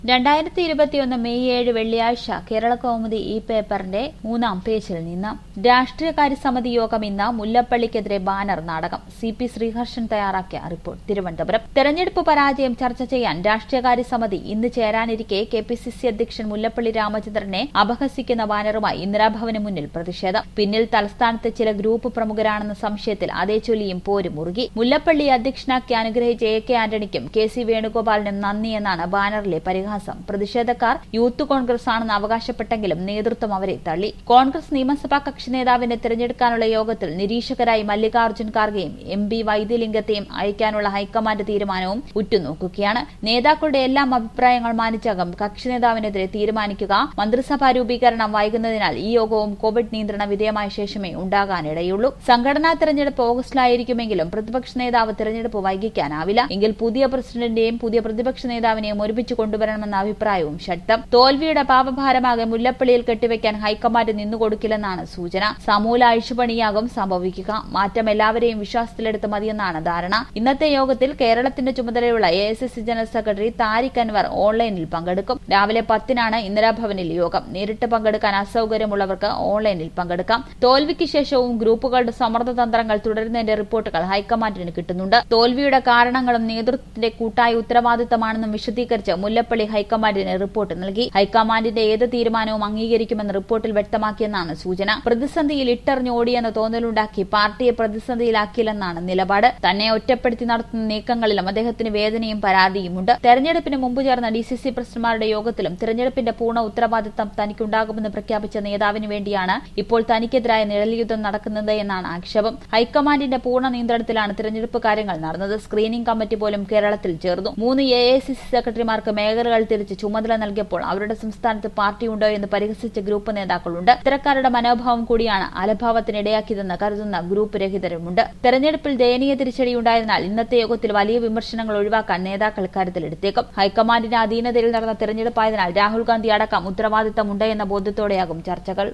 രണ്ടായിരത്തി ഇരുപത്തിയൊന്ന് മെയ് ഏഴ് വെള്ളിയാഴ്ച കേരള കൗമുദി ഈ പേപ്പറിന്റെ മൂന്നാം പേജിൽ നിന്ന് രാഷ്ട്രീയകാര്യ സമിതി യോഗം ഇന്ന് മുല്ലപ്പള്ളിക്കെതിരെ ബാനർ നാടകം സി പി ശ്രീഹർഷൻ തയ്യാറാക്കിയ റിപ്പോർട്ട് തിരുവനന്തപുരം തെരഞ്ഞെടുപ്പ് പരാജയം ചർച്ച ചെയ്യാൻ രാഷ്ട്രീയകാര്യ സമിതി ഇന്ന് ചേരാനിരിക്കെ കെ പി സി സി അധ്യക്ഷൻ മുല്ലപ്പള്ളി രാമചന്ദ്രനെ അപഹസിക്കുന്ന ബാനറുമായി ഇന്ദിരാഭവന് മുന്നിൽ പ്രതിഷേധം പിന്നിൽ തലസ്ഥാനത്തെ ചില ഗ്രൂപ്പ് പ്രമുഖരാണെന്ന സംശയത്തിൽ അതേ ചൊല്ലിയും പോര് മുറുകി മുല്ലപ്പള്ളി അധ്യക്ഷനാക്കി അനുഗ്രഹിച്ച എ കെ ആന്റണിക്കും കെ സി വേണുഗോപാലിനും നന്ദിയെന്നാണ് ബാനറിലെ പരിഹാസം പ്രതിഷേധക്കാർ യൂത്ത് കോൺഗ്രസ് ആണെന്ന് അവകാശപ്പെട്ടെങ്കിലും നേതൃത്വം അവരെ തള്ളി കോൺഗ്രസ് നിയമസഭാ കക്ഷി നേതാവിനെ തിരഞ്ഞെടുക്കാനുള്ള യോഗത്തിൽ നിരീക്ഷകരായി മല്ലികാർജ്ജുൻ ഖാർഗെയും എം പി വൈദ്യലിംഗത്തെയും അയക്കാനുള്ള ഹൈക്കമാൻഡ് തീരുമാനവും ഉറ്റുനോക്കുകയാണ് നേതാക്കളുടെ എല്ലാം അഭിപ്രായങ്ങൾ മാനിച്ചാകും കക്ഷി നേതാവിനെതിരെ തീരുമാനിക്കുക മന്ത്രിസഭാ രൂപീകരണം വൈകുന്നതിനാൽ ഈ യോഗവും കോവിഡ് നിയന്ത്രണ വിധേയമായ ശേഷമേ ഉണ്ടാകാനിടയുള്ളൂ സംഘടനാ തെരഞ്ഞെടുപ്പ് ഓഗസ്റ്റിലായിരിക്കുമെങ്കിലും പ്രതിപക്ഷ നേതാവ് തെരഞ്ഞെടുപ്പ് വൈകിക്കാനാവില്ല എങ്കിൽ പുതിയ പ്രസിഡന്റിന്റെയും പുതിയ പ്രതിപക്ഷ നേതാവിനെയും ഒരുമിച്ച് കൊണ്ടുവരണമെന്ന അഭിപ്രായവും ശക്തം തോൽവിയുടെ പാപഭാരമാകെ മുല്ലപ്പള്ളിയിൽ കെട്ടിവെക്കാൻ ഹൈക്കമാൻഡ് നിന്നുകൊടുക്കില്ലെന്നാണ് സൂചന സമൂല അഴിച്ചുപണിയാകും സംഭവിക്കുക മാറ്റം എല്ലാവരെയും വിശ്വാസത്തിലെടുത്ത് മതിയെന്നാണ് ധാരണ ഇന്നത്തെ യോഗത്തിൽ കേരളത്തിന്റെ ചുമതലയുള്ള A S S general secretary Tariq Anwar ഓൺലൈനിൽ പങ്കെടുക്കും രാവിലെ പത്തിനാണ് ഇന്ദിരാഭവനിൽ യോഗം നേരിട്ട് പങ്കെടുക്കാൻ അസൌകര്യമുള്ളവർക്ക് ഓൺലൈനിൽ പങ്കെടുക്കാം തോൽവിക്ക് ശേഷവും ഗ്രൂപ്പുകളുടെ സമ്മർദ്ദ തന്ത്രങ്ങൾ തുടരുന്നതിന്റെ റിപ്പോർട്ടുകൾ ഹൈക്കമാൻഡിന് കിട്ടുന്നുണ്ട് തോൽവിയുടെ കാരണങ്ങളും നേതൃത്വത്തിന്റെ കൂട്ടായ ഉത്തരവാദിത്തമാണെന്നും വിശദീകരിച്ച് മുല്ലപ്പള്ളി ഹൈക്കമാൻഡിന് റിപ്പോർട്ട് നൽകി ഹൈക്കമാൻഡിന്റെ ഏത് തീരുമാനവും അംഗീകരിക്കുമെന്ന് റിപ്പോർട്ടിൽ വ്യക്തമാക്കിയെന്നാണ് സൂചന പ്രതിസന്ധിയിൽ ഇട്ടെറിഞ്ഞോടിയെന്ന തോന്നലുണ്ടാക്കി പാർട്ടിയെ പ്രതിസന്ധിയിലാക്കില്ലെന്നാണ് നിലപാട് തന്നെ ഒറ്റപ്പെടുത്തി നടത്തുന്ന നീക്കങ്ങളിലും അദ്ദേഹത്തിന് വേദനയും പരാതിയുമുണ്ട് തെരഞ്ഞെടുപ്പിന് മുമ്പ് ചേർന്ന ഡി സി സി പ്രസിഡന്റുമാരുടെ യോഗത്തിലും തെരഞ്ഞെടുപ്പിന്റെ പൂർണ്ണ ഉത്തരവാദിത്തം തനിക്കുണ്ടാകുമെന്ന് പ്രഖ്യാപിച്ച നേതാവിന് വേണ്ടിയാണ് ഇപ്പോൾ തനിക്കെതിരായ നിഴൽയുദ്ധം നടക്കുന്നത് എന്നാണ് ആക്ഷേപം ഹൈക്കമാൻഡിന്റെ പൂർണ്ണ നിയന്ത്രണത്തിലാണ് തെരഞ്ഞെടുപ്പ് കാര്യങ്ങൾ നടന്നത് സ്ക്രീനിംഗ് കമ്മിറ്റി പോലും കേരളത്തിൽ ചേർന്നു മൂന്ന് എ ഐ സി സി സെക്രട്ടറിമാർക്ക് മേഖലകൾ തിരിച്ച് ചുമതല നൽകിയപ്പോൾ അവരുടെ സംസ്ഥാനത്ത് പാർട്ടിയുണ്ടോ എന്ന് പരിഹസിച്ച ഗ്രൂപ്പ് നേതാക്കളുണ്ട് ഇത്തരക്കാരുടെ മനോഭാവം കൂടിയാണ് അലഭാവത്തിനിടയാക്കിയതെന്ന് കരുതുന്ന ഗ്രൂപ്പ് രഹിതരുമുണ്ട് തെരഞ്ഞെടുപ്പിൽ ദയനീയ തിരിച്ചടിയുണ്ടായതിനാൽ ഇന്നത്തെ യോഗത്തിൽ വലിയ വിമർശനങ്ങൾ ഒഴിവാക്കാൻ നേതാക്കൾ കരുതലെടുത്തേക്കും ഹൈക്കമാൻഡിന്റെ അധീനതയിൽ നടന്ന തെരഞ്ഞെടുപ്പായതിനാൽ രാഹുൽ ഗാന്ധി അടക്കം ഉത്തരവാദിത്തമുണ്ട് എന്ന ബോധ്യത്തോടെയാകും ചർച്ചകൾ